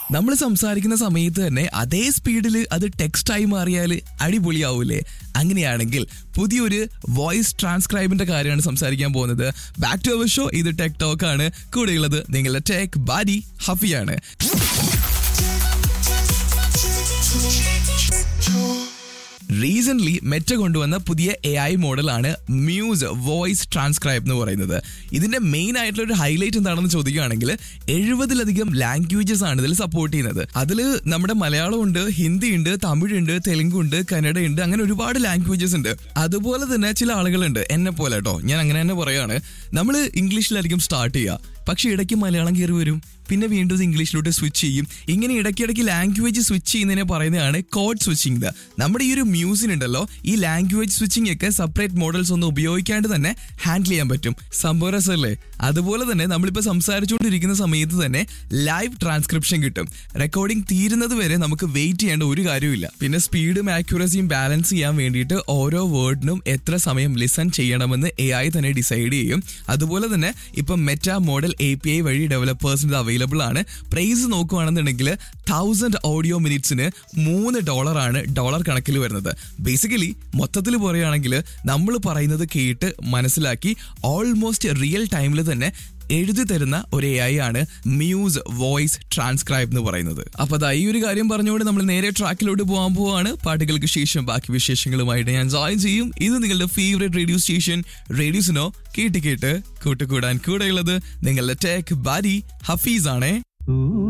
നമ്മൾ സംസാരിക്കുന്ന സമയത്ത് തന്നെ അതേ സ്പീഡിൽ അത് ടെക്സ്റ്റായി മാറിയാൽ അടിപൊളിയാവൂലേ അങ്ങനെയാണെങ്കിൽ പുതിയൊരു വോയിസ് ട്രാൻസ്ക്രൈബിന്റെ കാര്യമാണ് സംസാരിക്കാൻ പോകുന്നത് ബാക്ക് ടു അവർ ഷോ ഇത് ടെക് ടോക്ക് ആണ് കൂടെയുള്ളത് നിങ്ങളുടെ ടെക് ബാഡി ഹഫിയാണ് റീസെന്റ് മെറ്റ കൊണ്ടുവന്ന പുതിയ എ ഐ മോഡലാണ് മ്യൂസ് വോയിസ് ട്രാൻസ്ക്രൈബ് എന്ന് പറയുന്നത് ഇതിന്റെ മെയിൻ ആയിട്ടുള്ള ഒരു ഹൈലൈറ്റ് എന്താണെന്ന് ചോദിക്കുകയാണെങ്കിൽ എഴുപതിലധികം ലാംഗ്വേജസ് ആണ് ഇതിൽ സപ്പോർട്ട് ചെയ്യുന്നത് അതിൽ നമ്മുടെ മലയാളം ഉണ്ട് ഹിന്ദി ഉണ്ട് തമിഴ് ഉണ്ട് തെലുങ്ക് ഉണ്ട് കന്നഡ ഉണ്ട് അങ്ങനെ ഒരുപാട് ലാംഗ്വേജസ് ഉണ്ട് അതുപോലെ തന്നെ ചില ആളുകളുണ്ട് എന്നെ പോലെ കേട്ടോ ഞാൻ അങ്ങനെ തന്നെ പറയാണ് നമ്മൾ ഇംഗ്ലീഷിലായിരിക്കും സ്റ്റാർട്ട് ചെയ്യുക പക്ഷെ ഇടയ്ക്ക് മലയാളം കയറി വരും പിന്നെ വീണ്ടും ഇംഗ്ലീഷിലോട്ട് സ്വിച്ച് ചെയ്യും ഇങ്ങനെ ഇടയ്ക്കിടയ്ക്ക് ലാംഗ്വേജ് സ്വിച്ച് ചെയ്യുന്നതിനെ പറയുന്നതാണ് കോഡ് സ്വിച്ചിങ് നമ്മുടെ ഈ ഒരു മ്യൂസിനുണ്ടല്ലോ ഈ ലാംഗ്വേജ് സ്വിച്ചിങ് ഒക്കെ സെപ്പറേറ്റ് മോഡൽസ് ഒന്നും ഉപയോഗിക്കാണ്ട് തന്നെ ഹാൻഡിൽ ചെയ്യാൻ പറ്റും സംഭവം രസമല്ലേ അതുപോലെ തന്നെ നമ്മളിപ്പോൾ സംസാരിച്ചുകൊണ്ടിരിക്കുന്ന സമയത്ത് തന്നെ ലൈവ് ട്രാൻസ്ക്രിപ്ഷൻ കിട്ടും റെക്കോർഡിംഗ് തീരുന്നത് വരെ നമുക്ക് വെയിറ്റ് ചെയ്യേണ്ട ഒരു കാര്യമില്ല പിന്നെ സ്പീഡും ആക്യുറസിയും ബാലൻസ് ചെയ്യാൻ വേണ്ടിയിട്ട് ഓരോ വേർഡിനും എത്ര സമയം ലിസൺ ചെയ്യണമെന്ന് എ ഐ തന്നെ ഡിസൈഡ് ചെയ്യും അതുപോലെ തന്നെ ഇപ്പം Meta model A P I വഴി ഡെവലപ്പേഴ്സിന് ഇത് അവൈലബിൾ ആണ് പ്രൈസ് നോക്കുകയാണെന്നുണ്ടെങ്കിൽ തൗസൻഡ് ഓഡിയോ മിനിറ്റ്സിന് മൂന്ന് ഡോളറാണ് ഡോളർ കണക്കിൽ വരുന്നത് ബേസിക്കലി മൊത്തത്തിൽ പറയുകയാണെങ്കിൽ നമ്മൾ പറയുന്നത് കേട്ട് മനസ്സിലാക്കി ഓൾമോസ്റ്റ് റിയൽ ടൈമിൽ തന്നെ എഴുതി തരുന്ന ഒരു എ ഐ ആണ് മ്യൂസ് വോയിസ് ട്രാൻസ്ക്രൈബ് എന്ന് പറയുന്നത് അപ്പൊ അതാ ഈ ഒരു കാര്യം പറഞ്ഞുകൊണ്ട് നമ്മൾ നേരെ ട്രാക്കിലോട്ട് പോകാൻ പോവാണ് പാട്ടുകൾക്ക് ശേഷം ബാക്കി വിശേഷങ്ങളുമായിട്ട് ഞാൻ ജോയിൻ ചെയ്യും ഇത് നിങ്ങളുടെ ഫേവറേറ്റ് റേഡിയോ സ്റ്റേഷൻ റേഡിയോസിനോ കേട്ട് കേട്ട് കൂട്ടുകൂടാൻ കൂടെയുള്ളത് നിങ്ങളുടെ ടെക് ബാരി ഹഫീസ് ആണേ Ooh.